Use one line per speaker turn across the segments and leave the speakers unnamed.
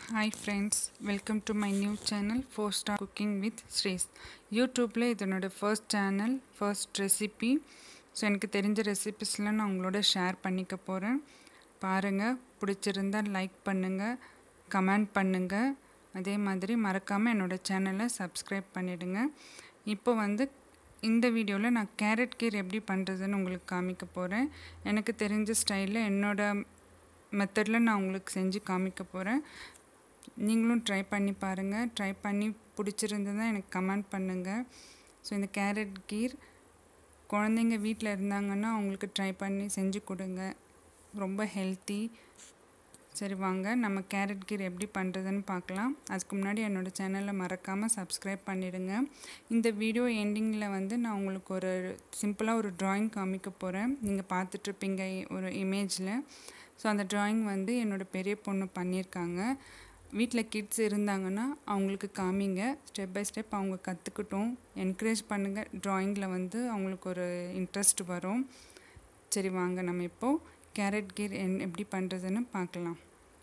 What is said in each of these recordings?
hi friends welcome to my new channel four star cooking with Sri's யூடியூப்பில் இதனோட first channel first recipe so எனக்கு தெரிஞ்ச ரெசிபிஸ்லாம் நான் உங்களோட ஷேர் பண்ணிக்க போகிறேன் பாருங்கள் பிடிச்சிருந்தால் லைக் பண்ணுங்கள் கமெண்ட் பண்ணுங்கள் அதே மாதிரி மறக்காமல் என்னோடய சேனலை சப்ஸ்கிரைப் பண்ணிவிடுங்க இப்போ வந்து இந்த வீடியோவில் நான் கேரட் கீர் எப்படி பண்ணுறதுன்னு உங்களுக்கு காமிக்க போகிறேன் எனக்கு தெரிஞ்ச ஸ்டைலில் என்னோட மெத்தடில் நான் உங்களுக்கு செஞ்சு காமிக்க போகிறேன் நீங்களும் ட்ரை பண்ணி பாருங்கள் ட்ரை பண்ணி பிடிச்சிருந்ததா எனக்கு கமெண்ட் பண்ணுங்கள் ஸோ இந்த கேரட் கீர் குழந்தைங்க வீட்டில் இருந்தாங்கன்னா அவங்களுக்கு ட்ரை பண்ணி செஞ்சு கொடுங்க ரொம்ப ஹெல்த்தி சரி வாங்க நம்ம கேரட் கீர் எப்படி பண்ணுறதுன்னு பார்க்கலாம் அதுக்கு முன்னாடி என்னோடய சேனலை மறக்காமல் சப்ஸ்கிரைப் பண்ணிவிடுங்க இந்த வீடியோ எண்டிங்கில் வந்து நான் உங்களுக்கு ஒரு சிம்பிளாக ஒரு ட்ராயிங் காமிக்க போகிறேன் நீங்கள் பார்த்துட்ருப்பீங்க ஒரு இமேஜில் ஸோ அந்த ட்ராயிங் வந்து என்னோடய பெரிய பொண்ணு பண்ணியிருக்காங்க வீட்டில் கிட்ஸ் இருந்தாங்கன்னா அவங்களுக்கு காமிங்க ஸ்டெப் பை ஸ்டெப் அவங்க கற்றுக்கிட்டோம் என்கரேஜ் பண்ணுங்கள் ட்ராயிங்கில் வந்து அவங்களுக்கு ஒரு இன்ட்ரெஸ்ட் வரும் சரி வாங்க நம்ம இப்போது கேரட் கீர் என் எப்படி பண்ணுறதுன்னு பார்க்கலாம்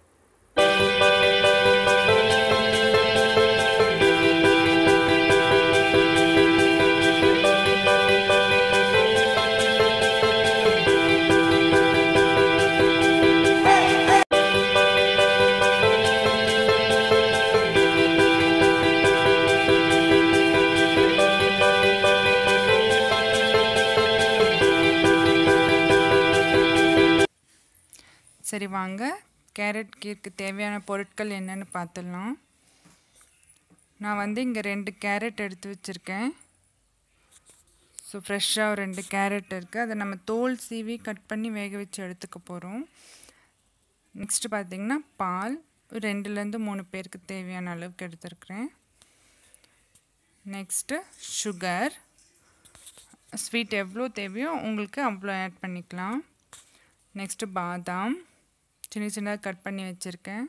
சரி வாங்க கேரட் கீருக்கு தேவையான பொருட்கள் என்னென்னு பார்த்துடலாம் நான் வந்து இங்கே ரெண்டு கேரட் எடுத்து வச்சுருக்கேன் ஸோ ஃப்ரெஷ்ஷாக ஒரு ரெண்டு கேரட் இருக்குது அதை நம்ம தோல் சீவி கட் பண்ணி வேக வச்சு எடுத்துக்க போகிறோம் நெக்ஸ்ட்டு பார்த்திங்கன்னா பால் ரெண்டுலேருந்து மூணு பேருக்கு தேவையான அளவுக்கு எடுத்துருக்குறேன் நெக்ஸ்ட்டு சுகர் ஸ்வீட் எவ்வளோ தேவையோ உங்களுக்கு அவ்வளோ ஆட் பண்ணிக்கலாம் நெக்ஸ்ட்டு பாதாம் சின்ன சின்னதாக கட் பண்ணி வச்சுருக்கேன்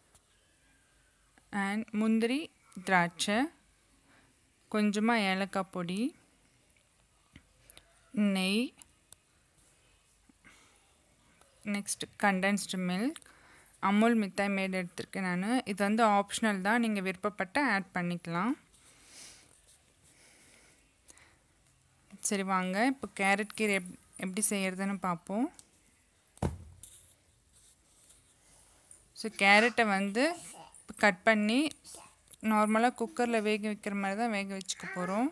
அண்ட் முந்திரி திராட்சை கொஞ்சமாக ஏலக்காய் பொடி நெய் next condensed milk Amul Mithaimate எடுத்திருக்கேன் நான் இது வந்து ஆப்ஷனல் தான் நீங்கள் விருப்பப்பட்ட ஆட் பண்ணிக்கலாம் சரி வாங்க இப்போ கேரட் கீரை எப் எப்படி செய்கிறதுன்னு பார்ப்போம் ஸோ கேரட்டை வந்து கட் பண்ணி நார்மலாக குக்கரில் வேக வைக்கிற மாதிரி தான் வேக வச்சுக்க போகிறோம்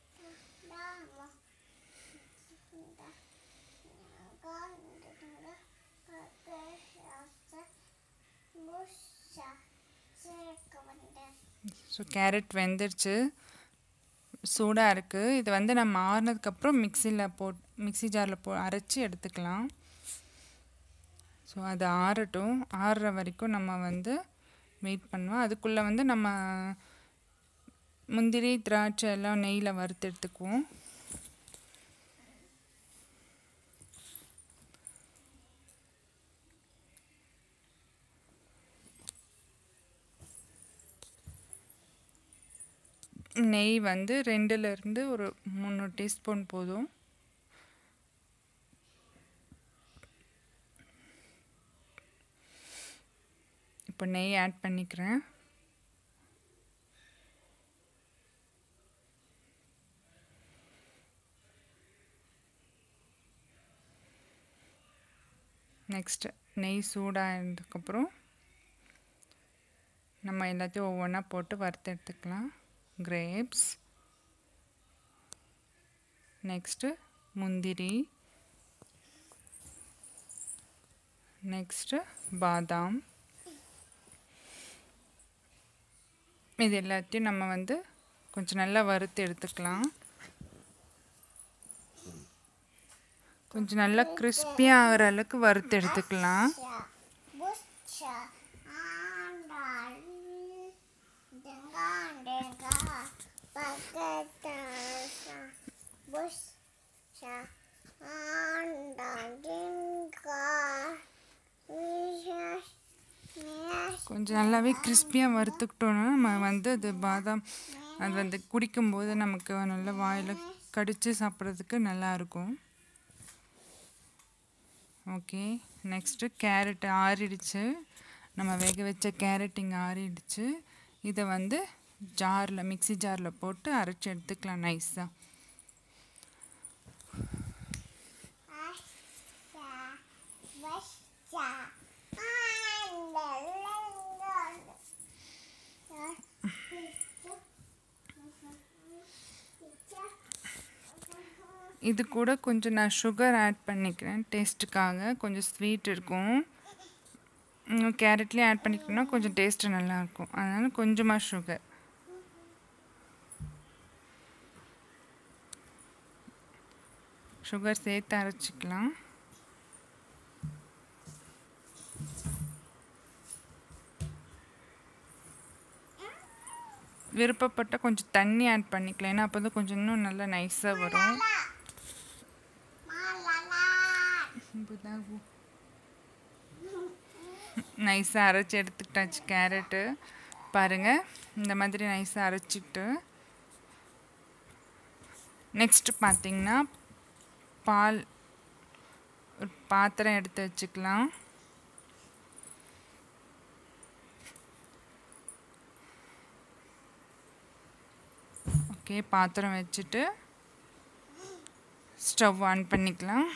ஸோ கேரட் வெந்துருச்சு சூடாக இருக்குது இது வந்து நம்ம ஆறுனதுக்கப்புறம் மிக்சியில் போட் மிக்சி ஜாரில் போ அரைச்சி எடுத்துக்கலாம் ஸோ அது ஆறட்டும் ஆறுற வரைக்கும் நம்ம வந்து வெயிட் பண்ணுவோம் அதுக்குள்ளே வந்து நம்ம முந்திரி திராட்சை எல்லாம் நெய்யில் வறுத்து எடுத்துக்குவோம் நெய் வந்து ரெண்டுலேருந்து ஒரு மூணு டீஸ்பூன் போதும் இப்போ நெய் ஆட் பண்ணிக்கிறேன் நெக்ஸ்ட் நெய் சூடானதுக்கப்புறம் நம்ம எல்லாத்தையும் ஒவ்வொன்றா போட்டு வறுத்து எடுத்துக்கலாம் கிரேப்ஸ் நெக்ஸ்ட்டு முந்திரி நெக்ஸ்ட்டு பாதாம் இது எல்லாத்தையும் நம்ம வந்து கொஞ்சம் நல்லா வறுத்து எடுத்துக்கலாம் கொஞ்சம் நல்லா கிறிஸ்பியாக ஆகிற அளவுக்கு வறுத்து எடுத்துக்கலாம் கொஞ்சம் நல்லாவே கிறிஸ்பியாக வறுத்துக்கிட்டோன்னா நம்ம வந்து அது பாதாம் அது வந்து குடிக்கும்போது நமக்கு நல்ல வாயில் கடித்து சாப்பிட்றதுக்கு நல்லாயிருக்கும் ஓகே நெக்ஸ்ட்டு கேரட் ஆறிடுச்சு நம்ம வேக வச்ச கேரட் இங்கே ஆறிடுச்சு இதை வந்து ஜாரில் மிக்ஸி ஜாரில் போட்டு அரைச்சி எடுத்துக்கலாம் நைஸாக இது கூட கொஞ்சம் நான் சுகர் ஆட் பண்ணிக்கிறேன் டேஸ்ட்டுக்காக கொஞ்சம் ஸ்வீட் இருக்கும் கேரட்லேயும் ஆட் பண்ணிக்கிட்டோம்னா கொஞ்சம் டேஸ்ட்டு நல்லாயிருக்கும் அதனால் கொஞ்சமாக சுகர் சுகர் சேர்த்து அரைச்சிக்கலாம் விருப்பப்பட்ட கொஞ்சம் தண்ணி ஆட் பண்ணிக்கலாம் ஏன்னா அப்போ தான் கொஞ்சம் இன்னும் நல்லா நைஸாக வரும் நைஸாக அரைச்சி எடுத்துக்கிட்டாச்சு கேரட்டு பாருங்கள் இந்த மாதிரி நைஸாக அரைச்சிட்டு நெக்ஸ்ட் பார்த்திங்கன்னா பால் ஒரு பாத்திரம் எடுத்து வச்சுக்கலாம் ஓகே பாத்திரம் வச்சுட்டு ஸ்டவ் ஆன் பண்ணிக்கலாம்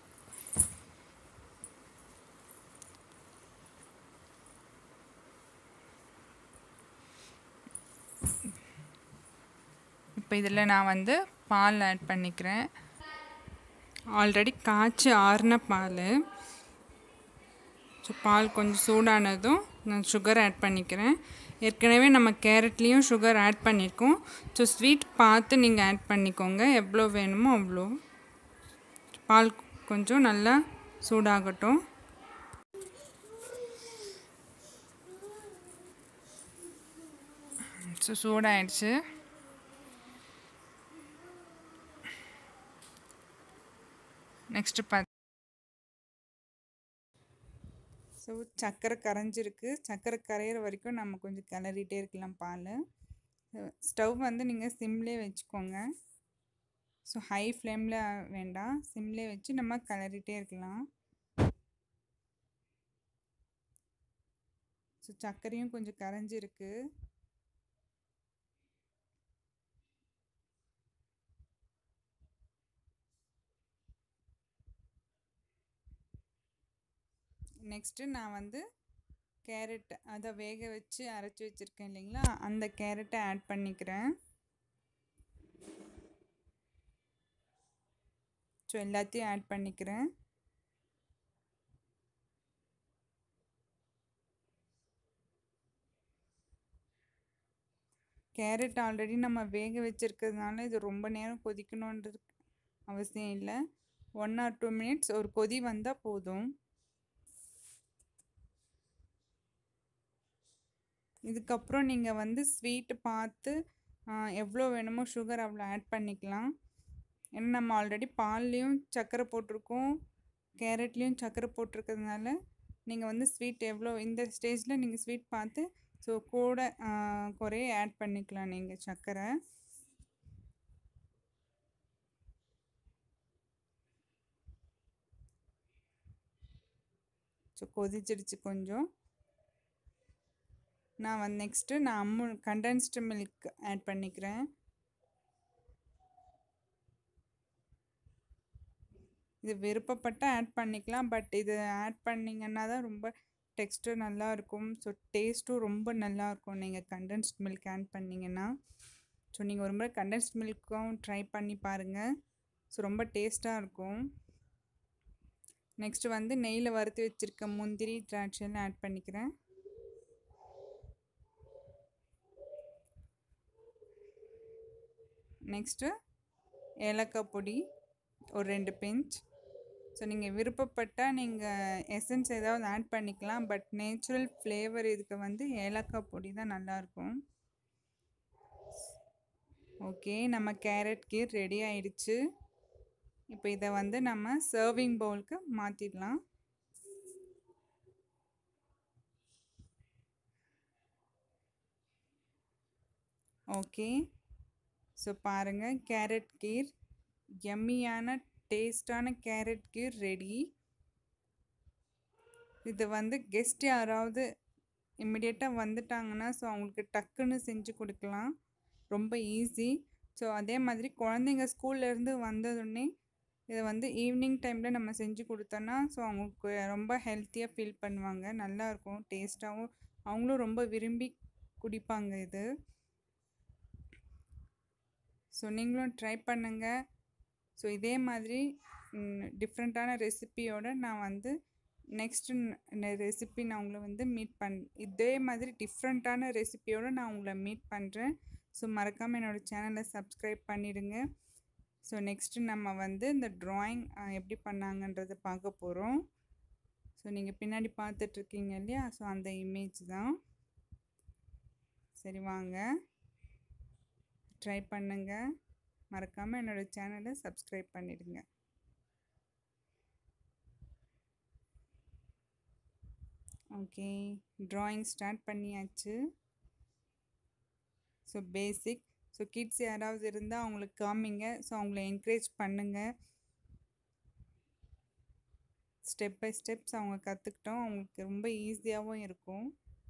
இப்போ இதில் நான் வந்து பால் ஆட் பண்ணிக்கிறேன் ஆல்ரெடி காய்ச்சி ஆறின பால் ஸோ பால் கொஞ்சம் சூடானதும் நான் சுகர் ஆட் பண்ணிக்கிறேன் ஏற்கனவே நம்ம கேரட்லேயும் சுகர் ஆட் பண்ணியிருக்கோம் ஸோ ஸ்வீட் பார்த்து நீங்கள் ஆட் பண்ணிக்கோங்க எவ்வளோ வேணுமோ அவ்வளோ பால் கொஞ்சம் நல்லா சூடாகட்டும் ஸோ சூடாயிடுச்சு நெக்ஸ்ட்டு பார்த்து ஸோ சர்க்கரை கரைஞ்சிருக்கு சர்க்கரை கரையிற வரைக்கும் நம்ம கொஞ்சம் கிளறிட்டே இருக்கலாம் பால் ஸ்டவ் வந்து நீங்கள் சிம்லே வச்சுக்கோங்க ஸோ ஹை ஃப்ளேமில் வேண்டாம் சிம்லே வச்சு நம்ம கிளறிட்டே இருக்கலாம் ஸோ சர்க்கரையும் கொஞ்சம் கரைஞ்சிருக்கு நெக்ஸ்ட்டு நான் வந்து கேரட் அதை வேக வச்சு அரைச்சி வச்சுருக்கேன் இல்லைங்களா அந்த கேரட்டை ஆட் பண்ணிக்கிறேன் ஸோ எல்லாத்தையும் ஆட் பண்ணிக்கிறேன் கேரட் ஆல்ரெடி நம்ம வேக வச்சுருக்கிறதுனால இது ரொம்ப நேரம் கொதிக்கணுன்றது அவசியம் இல்லை ஒன் ஆர் டூ மினிட்ஸ் ஒரு கொதி வந்தால் போதும் இதுக்கப்புறம் நீங்கள் வந்து ஸ்வீட்டு பார்த்து எவ்வளோ வேணுமோ சுகர் அவ்வளோ ஆட் பண்ணிக்கலாம் ஏன்னா நம்ம ஆல்ரெடி பால்லேயும் சர்க்கரை போட்டிருக்கோம் கேரட்லேயும் சர்க்கரை போட்டிருக்கிறதுனால நீங்கள் வந்து ஸ்வீட் எவ்வளோ இந்த ஸ்டேஜில் நீங்கள் ஸ்வீட் பார்த்து ஸோ கூட குறைய ஆட் பண்ணிக்கலாம் நீங்கள் சர்க்கரை ஸோ கொதிச்சிடுச்சு கொஞ்சம் நான் வந்து நெக்ஸ்ட்டு நான் அம்மு கண்டென்ஸ்டு மில்க் ஆட் பண்ணிக்கிறேன் இது விருப்பப்பட்ட ஆட் பண்ணிக்கலாம் பட் இது ஆட் பண்ணிங்கன்னா தான் ரொம்ப டெக்ஸ்டர் நல்லா இருக்கும் ஸோ டேஸ்ட்டும் ரொம்ப நல்லா இருக்கும் நீங்கள் கண்டென்ஸ்ட் மில்க் ஆட் பண்ணிங்கன்னா ஸோ நீங்கள் ஒரு முறை கண்டென்ஸ்ட் மில்க்கும் ட்ரை பண்ணி பாருங்கள் ஸோ ரொம்ப டேஸ்ட்டாக இருக்கும் நெக்ஸ்ட்டு வந்து நெய்யில் வறுத்து வச்சுருக்க முந்திரி திராட்சையெல்லாம் ஆட் பண்ணிக்கிறேன் நெக்ஸ்ட்டு ஏலக்காய் பொடி ஒரு ரெண்டு பிஞ்ச் ஸோ நீங்கள் விருப்பப்பட்டால் நீங்கள் எசன்ஸ் ஏதாவது ஆட் பண்ணிக்கலாம் பட் நேச்சுரல் ஃப்ளேவர் இதுக்கு வந்து ஏலக்காய் பொடி தான் நல்லாயிருக்கும் ஓகே நம்ம கேரட் கீர் ரெடி ஆயிடுச்சு இப்போ இதை வந்து நம்ம சர்விங் பவுலுக்கு மாற்றிடலாம் ஓகே ஸோ பாருங்கள் கேரட் கீர் எம்மியான டேஸ்டான கேரட் கீர் ரெடி இது வந்து கெஸ்ட் யாராவது இம்மிடியேட்டாக வந்துட்டாங்கன்னா ஸோ அவங்களுக்கு டக்குன்னு செஞ்சு கொடுக்கலாம் ரொம்ப ஈஸி ஸோ அதே மாதிரி குழந்தைங்க ஸ்கூல்லேருந்து வந்ததுடனே இதை வந்து ஈவினிங் டைமில் நம்ம செஞ்சு கொடுத்தோன்னா ஸோ அவங்களுக்கு ரொம்ப ஹெல்த்தியாக ஃபீல் பண்ணுவாங்க நல்லாயிருக்கும் டேஸ்ட்டாகவும் அவங்களும் ரொம்ப விரும்பி குடிப்பாங்க இது ஸோ நீங்களும் ட்ரை பண்ணுங்கள் ஸோ இதே மாதிரி டிஃப்ரெண்ட்டான ரெசிபியோடு நான் வந்து நெக்ஸ்ட்டு ரெசிபி நான் உங்களை வந்து மீட் பண் இதே மாதிரி டிஃப்ரெண்ட்டான ரெசிபியோடு நான் உங்களை மீட் பண்ணுறேன் ஸோ மறக்காமல் என்னோடய சேனலை சப்ஸ்கிரைப் பண்ணிடுங்க ஸோ நெக்ஸ்ட்டு நம்ம வந்து இந்த ட்ராயிங் எப்படி பண்ணாங்கன்றதை பார்க்க போகிறோம் ஸோ நீங்கள் பின்னாடி பார்த்துட்ருக்கீங்க இல்லையா ஸோ அந்த இமேஜ் தான் சரி வாங்க ட்ரை பண்ணுங்கள் மறக்காமல் என்னோடய சேனலை சப்ஸ்கிரைப் பண்ணிடுங்க ஓகே ட்ராயிங் ஸ்டார்ட் பண்ணியாச்சு ஸோ பேசிக் ஸோ கிட்ஸ் யாராவது இருந்தால் அவங்களுக்கு காமிங்க ஸோ அவங்கள என்கரேஜ் பண்ணுங்கள் ஸ்டெப் பை ஸ்டெப்ஸ் அவங்க கற்றுக்கிட்டோம் அவங்களுக்கு ரொம்ப ஈஸியாகவும் இருக்கும்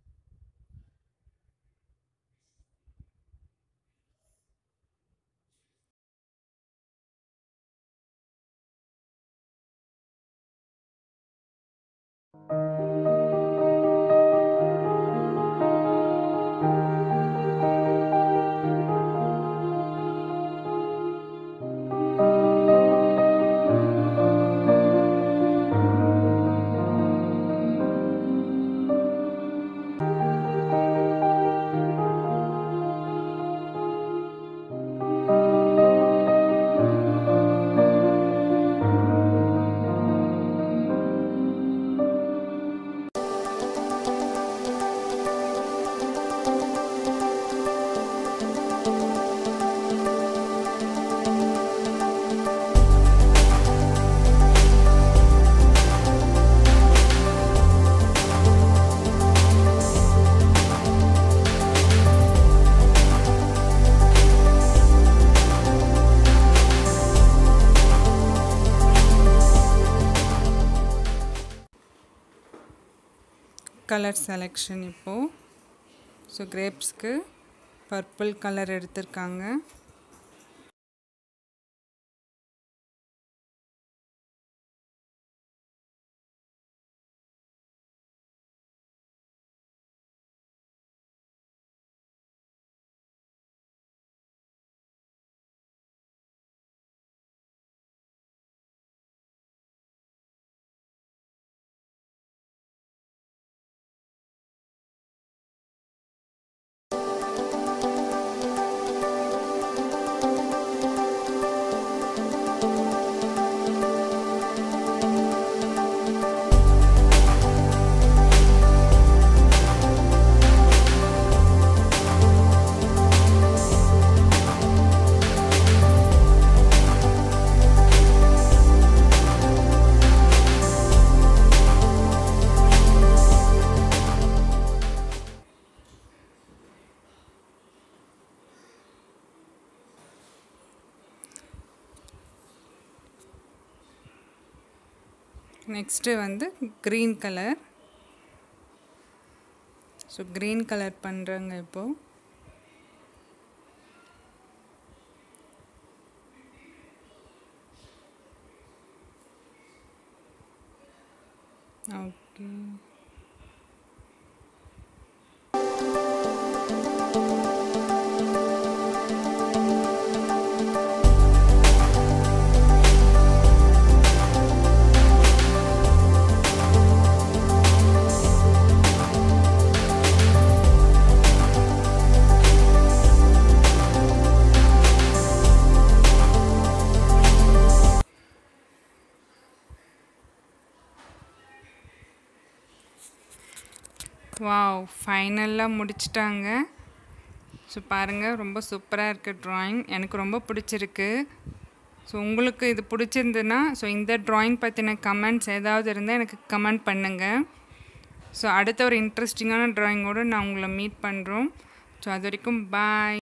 கலர் செலெக்ஷன் இப்போது ஸோ கிரேப்ஸ்க்கு பர்பிள் கலர் எடுத்திருக்காங்க நெக்ஸ்ட்டு வந்து green colour so green colour பண்ணுறாங்க இப்போது ஓகே வாவ் ஃபைனலாக முடிச்சிட்டாங்க ஸோ பாருங்கள் ரொம்ப சூப்பராக இருக்குது ட்ராயிங் எனக்கு ரொம்ப பிடிச்சிருக்கு ஸோ உங்களுக்கு இது பிடிச்சிருந்துன்னா ஸோ இந்த ட்ராயிங் பற்றின கமெண்ட்ஸ் ஏதாவது இருந்தால் எனக்கு கமெண்ட் பண்ணுங்கள் ஸோ அடுத்த ஒரு இன்ட்ரெஸ்டிங்கான ட்ராயிங்கோடு நான் உங்களை மீட் பண்ணுறோம் ஸோ அது வரைக்கும் பாய்